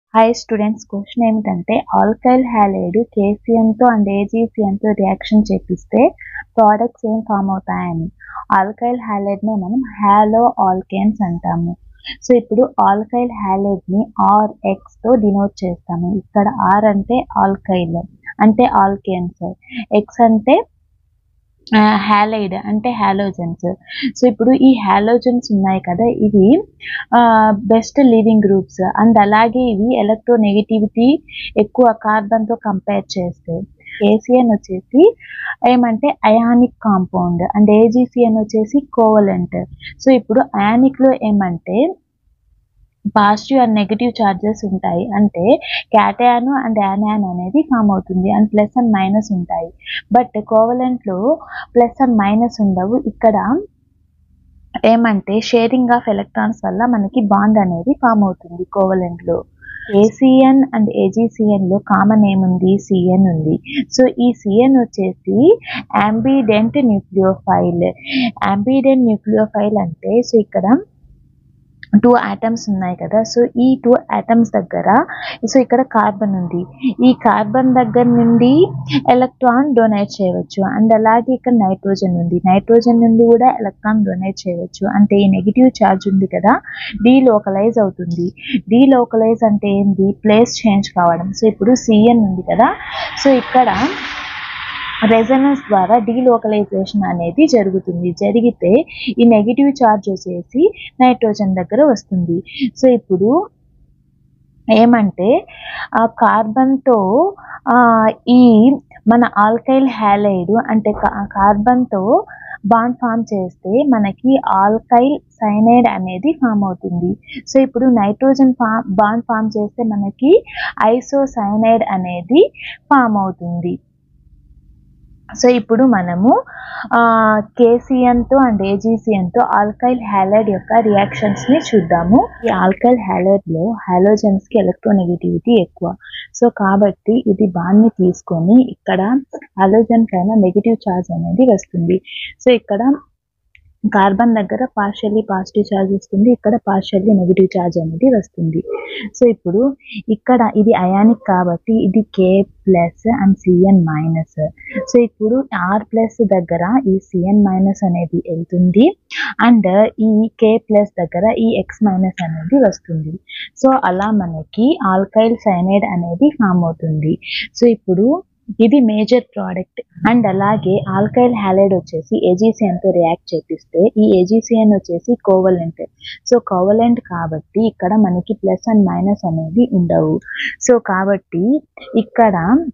hi students question ఏమిటంటే alkyl halide కేసీఎన్తో and ఏజీసీఎన్తో రియాక్షన్ చేపిస్తే ప్రోడక్ట్స్ ఏం ఫామ్ అవుతాయని ఆల్కైల్ హ్యాలైడ్నే మనం హ్యాలో ఆల్కేన్స్ అంటాము సో ఇప్పుడు ఆల్కైల్ హ్యాలైడ్ని ఆర్ ఎక్స్తో డినోట్ చేస్తాము ఇక్కడ ఆర్ అంటే ఆల్కైల్ అంటే ఆల్కేన్స్ ఎక్స్ అంటే హ్యాలైడ్ అంటే హ్యాలోజన్స్ సో ఇప్పుడు ఈ హ్యాలోజన్స్ ఉన్నాయి కదా ఇవి బెస్ట్ లివింగ్ గ్రూప్స్ అండ్ అలాగే ఇవి ఎలక్ట్రోనెగటివిటీ ఎక్కువ కార్బన్తో కంపేర్ చేస్తే ఏసీఎన్ వచ్చేసి ఏమంటే అయానిక్ కాంపౌండ్ అండ్ ఏజీసీఎన్ వచ్చేసి కోవలెంట్ సో ఇప్పుడు అయానిక్లో ఏమంటే పాజిటివ్ అండ్ నెగిటివ్ చార్జెస్ ఉంటాయి అంటే క్యాటయాన్ అండ్ యానాన్ అనేది ఫామ్ అవుతుంది అండ్ ప్లస్ అండ్ మైనస్ ఉంటాయి బట్ కోవలెంట్లో ప్లస్ అండ్ మైనస్ ఉండవు ఇక్కడ ఏమంటే షేరింగ్ ఆఫ్ ఎలక్ట్రాన్స్ వల్ల మనకి బాండ్ అనేది ఫామ్ అవుతుంది కోవలెంట్లో ఏసీఎన్ అండ్ ఏజీసీఎన్ లో కామన్ ఏముంది సిఎన్ ఉంది సో ఈ సిఎన్ వచ్చేసి అంబిడెంట్ న్యూక్లియోఫైల్ అంబిడెంట్ న్యూక్లియోఫైల్ అంటే సో ఇక్కడ టూ ఆటమ్స్ ఉన్నాయి కదా సో ఈ టూ ఆటమ్స్ దగ్గర సో ఇక్కడ కార్బన్ ఉంది ఈ కార్బన్ దగ్గర నుండి ఎలక్ట్రాన్ డొనేట్ చేయవచ్చు అండ్ అలాగే ఇక్కడ నైట్రోజన్ ఉంది నైట్రోజన్ నుండి కూడా ఎలక్ట్రాన్ డొనేట్ చేయవచ్చు అంటే ఈ నెగిటివ్ ఛార్జ్ ఉంది కదా డీలోకలైజ్ అవుతుంది డీలోకలైజ్ అంటే ఏంది ప్లేస్ చేంజ్ కావడం సో ఇప్పుడు సిఎన్ ఉంది కదా సో ఇక్కడ రెజనెన్స్ ద్వారా డీలోకలైజేషన్ అనేది జరుగుతుంది జరిగితే ఈ నెగిటివ్ ఛార్జ్ వచ్చేసి నైట్రోజన్ దగ్గర వస్తుంది సో ఇప్పుడు ఏమంటే ఆ కార్బన్తో ఈ మన ఆల్కైల్ హ్యాలైడ్ అంటే కార్బన్తో బాండ్ ఫామ్ చేస్తే మనకి ఆల్కైల్ సైనైడ్ అనేది ఫామ్ అవుతుంది సో ఇప్పుడు నైట్రోజన్ ఫామ్ బాండ్ ఫామ్ చేస్తే మనకి ఐసోసైనైడ్ అనేది ఫామ్ అవుతుంది సో ఇప్పుడు మనము కేసీఎన్తో అండ్ ఏజీసీఎన్తో ఆల్కైల్ హ్యాలైడ్ యొక్క రియాక్షన్స్ని చూద్దాము ఈ ఆల్కైల్ హ్యాలైడ్లో హ్యాలోజన్స్కి ఎలక్ట్రోనెగటివిటీ ఎక్కువ సో కాబట్టి ఇది బాండ్ని తీసుకొని ఇక్కడ హాలోజన్ పైన నెగిటివ్ ఛార్జ్ అనేది వస్తుంది సో ఇక్కడ కార్బన్ దగ్గర పార్షియల్లీ పాజిటివ్ ఛార్జ్ వస్తుంది ఇక్కడ పార్షియల్లీ నెగిటివ్ ఛార్జ్ అనేది వస్తుంది సో ఇప్పుడు ఇక్కడ ఇది అయానిక్ కాబట్టి ఇది K plus and CN minus so ఇప్పుడు ఆర్ ప్లస్ దగ్గర ఈ సిఎన్ మైనస్ అనేది వెళ్తుంది అండ్ ఈ కే ప్లస్ దగ్గర ఈ ఎక్స్ మైనస్ అనేది వస్తుంది సో అలా మనకి ఆల్కైల్ సైనైడ్ అనేది ఫామ్ అవుతుంది సో ఇప్పుడు ఇది మేజర్ ప్రోడక్ట్ అండ్ అలాగే ఆల్కైల్ హ్యాలైడ్ వచ్చేసి ఏజీసీఎన్తో రియాక్ట్ చేపిస్తే ఈ ఏజీసీఎన్ వచ్చేసి కోవలెంట్ సో కోవలెంట్ కాబట్టి ఇక్కడ మనకి ప్లస్ అండ్ మైనస్ అనేది ఉండవు సో కాబట్టి ఇక్కడ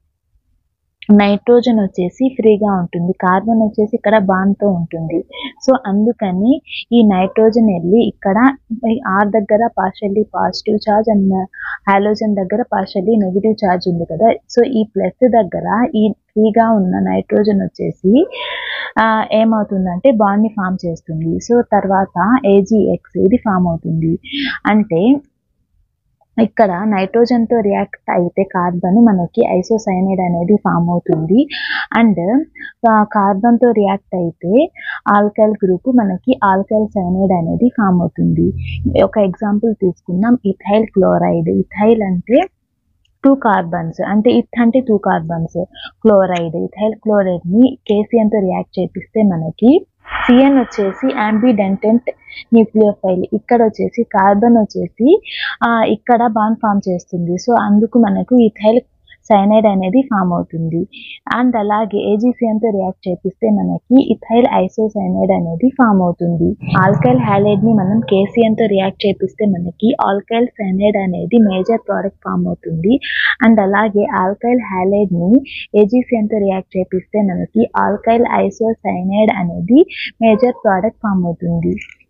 నైట్రోజన్ వచ్చేసి ఫ్రీగా ఉంటుంది కార్బన్ వచ్చేసి ఇక్కడ బాండ్తో ఉంటుంది సో అందుకని ఈ నైట్రోజన్ వెళ్ళి ఇక్కడ ఆర్ దగ్గర partially positive charge and halogen దగ్గర పార్షల్లీ నెగిటివ్ ఛార్జ్ ఉంది కదా సో ఈ ప్లస్ దగ్గర ఈ ఫ్రీగా ఉన్న నైట్రోజన్ వచ్చేసి ఏమవుతుందంటే బాండ్ని ఫామ్ చేస్తుంది సో తర్వాత ఏజీఎక్స్ ఇది ఫామ్ అవుతుంది అంటే ఇక్కడ నైట్రోజన్తో రియాక్ట్ అయితే కార్బన్ మనకి ఐసోసైనైడ్ అనేది ఫామ్ అవుతుంది అండ్ కార్బన్తో రియాక్ట్ అయితే ఆల్కైల్ గ్రూప్ మనకి ఆల్కైల్ సైనైడ్ అనేది ఫామ్ అవుతుంది ఒక ఎగ్జాంపుల్ తీసుకుందాం ఇథైల్ క్లోరైడ్ ఇథైల్ అంటే టూ కార్బన్స్ అంటే ఇత్ అంటే టూ కార్బన్స్ క్లోరైడ్ ఇథైల్ క్లోరైడ్ని కేసీఎన్తో రియాక్ట్ చేపిస్తే మనకి సిఎన్ వచ్చేసి యాంబిడెంటెంట్ న్యూక్లియోఫైల్ ఇక్కడ వచ్చేసి కార్బన్ వచ్చేసి ఇక్కడ బాండ్ ఫామ్ చేస్తుంది సో అందుకు మనకు ఇథైల్ సైనైడ్ అనేది ఫామ్ అవుతుంది అండ్ అలాగే ఏజీసీఎన్తో రియాక్ట్ చేపిస్తే మనకి ఇథైల్ ఐసోసైనైడ్ అనేది ఫామ్ అవుతుంది ఆల్కైల్ హ్యాలైడ్ని మనం కేసీఎన్తో రియాక్ట్ చేపిస్తే మనకి ఆల్కైల్ సైనైడ్ అనేది మేజర్ ప్రోడక్ట్ ఫామ్ అవుతుంది అండ్ అలాగే ఆల్కైల్ హ్యాలైడ్ని ఏజీసీఎన్తో రియాక్ట్ చేపిస్తే మనకి ఆల్కైల్ ఐసోసైనైడ్ అనేది మేజర్ ప్రోడక్ట్ ఫామ్ అవుతుంది